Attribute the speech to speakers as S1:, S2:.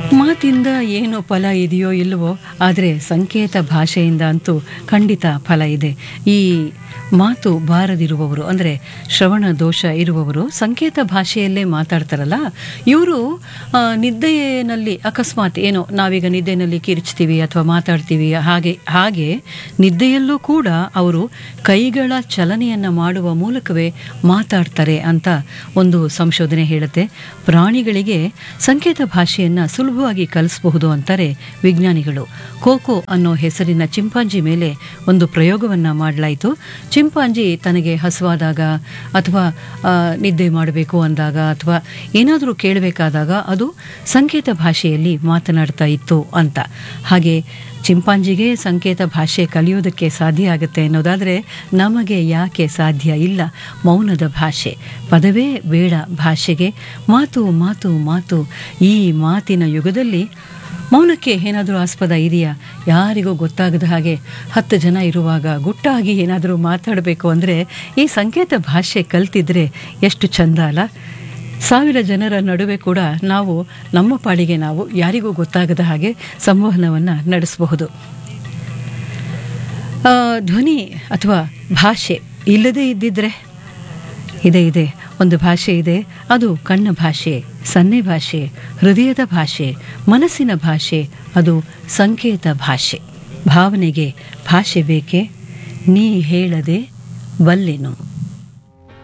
S1: ಮಾತಿಂದ ಏನು ಫಲ ಇದೆಯೋ ಇಲ್ಲವೋ ಆದರೆ ಸಂಕೇತ ಭಾಷೆಯಿಂದ ಅಂತೂ ಖಂಡಿತ ಫಲ ಇದೆ ಈ ಮಾತು ಬಾರದಿರುವವರು ಅಂದರೆ ಶ್ರವಣ ದೋಷ ಇರುವವರು ಸಂಕೇತ ಭಾಷೆಯಲ್ಲೇ ಮಾತಾಡ್ತಾರಲ್ಲ ಇವರು ನಿದ್ದೆಯಲ್ಲಿ ಅಕಸ್ಮಾತ್ ಏನೋ ನಾವೀಗ ನಿದ್ದೆಯಲ್ಲಿ ಕಿರ್ಚ್ತೀವಿ ಅಥವಾ ಮಾತಾಡ್ತೀವಿ ಹಾಗೆ ಹಾಗೆ ನಿದ್ದೆಯಲ್ಲೂ ಕೂಡ ಅವರು ಕೈಗಳ ಚಲನೆಯನ್ನು ಮಾಡುವ ಮೂಲಕವೇ ಮಾತಾಡ್ತಾರೆ ಅಂತ ಒಂದು ಸಂಶೋಧನೆ ಹೇಳುತ್ತೆ ಪ್ರಾಣಿಗಳಿಗೆ ಸಂಕೇತ ಭಾಷೆಯನ್ನು ಸುಲಭವಾಗಿ ಕಲಿಸಬಹುದು ಅಂತಾರೆ ವಿಜ್ಞಾನಿಗಳು ಕೋಕೋ ಅನ್ನೋ ಹೆಸರಿನ ಚಿಂಪಾಂಜಿ ಮೇಲೆ ಒಂದು ಪ್ರಯೋಗವನ್ನು ಮಾಡಲಾಯಿತು ಚಿಂಪಾಂಜಿ ತನಗೆ ಹಸುವಾದಾಗ ಅಥವಾ ಆ, ನಿದ್ದೆ ಮಾಡಬೇಕು ಅಂದಾಗ ಅಥವಾ ಏನಾದರೂ ಕೇಳಬೇಕಾದಾಗ ಅದು ಸಂಕೇತ ಭಾಷೆಯಲ್ಲಿ ಮಾತನಾಡ್ತಾ ಇತ್ತು ಅಂತ ಹಾಗೆ ಚಿಂಪಾಂಜಿಗೆ ಸಂಕೇತ ಭಾಷೆ ಕಲಿಯೋದಕ್ಕೆ ಸಾಧ್ಯ ಆಗುತ್ತೆ ಅನ್ನೋದಾದರೆ ನಮಗೆ ಯಾಕೆ ಸಾಧ್ಯ ಇಲ್ಲ ಮೌನದ ಭಾಷೆ ಪದವೇ ಬೇಡ ಭಾಷೆಗೆ ಮಾತು ಮಾತು ಮಾತು ಈ ಮಾತಿನ ಯುಗದಲ್ಲಿ ಮೌನಕ್ಕೆ ಏನಾದರೂ ಆಸ್ಪದ ಇದೆಯಾ ಯಾರಿಗೂ ಗೊತ್ತಾಗದ ಹಾಗೆ ಹತ್ತು ಜನ ಇರುವಾಗ ಗುಟ್ಟಾಗಿ ಏನಾದರೂ ಮಾತಾಡಬೇಕು ಅಂದರೆ ಈ ಸಂಕೇತ ಭಾಷೆ ಕಲ್ತಿದ್ರೆ ಎಷ್ಟು ಚಂದ ಅಲ್ಲ ಸಾವಿರ ಜನರ ನಡುವೆ ಕೂಡ ನಾವು ನಮ್ಮ ಪಾಡಿಗೆ ನಾವು ಯಾರಿಗೂ ಗೊತ್ತಾಗದ ಹಾಗೆ ಸಂವಹನವನ್ನು ನಡೆಸಬಹುದು ಆ, ಧ್ವನಿ ಅಥವಾ ಭಾಷೆ ಇಲ್ಲದೇ ಇದ್ದಿದ್ರೆ ಇದೆ ಇದೆ ಒಂದು ಭಾಷೆ ಇದೆ ಅದು ಕಣ್ಣ ಭಾಷೆ ಸನ್ನೆ ಭಾಷೆ ಹೃದಯದ ಭಾಷೆ ಮನಸ್ಸಿನ ಭಾಷೆ ಅದು ಸಂಕೇತ ಭಾಷೆ ಭಾವನೆಗೆ ಭಾಷೆ ಬೇಕೆ ನೀ ಹೇಳದೆ ಬಲ್ಲೆನು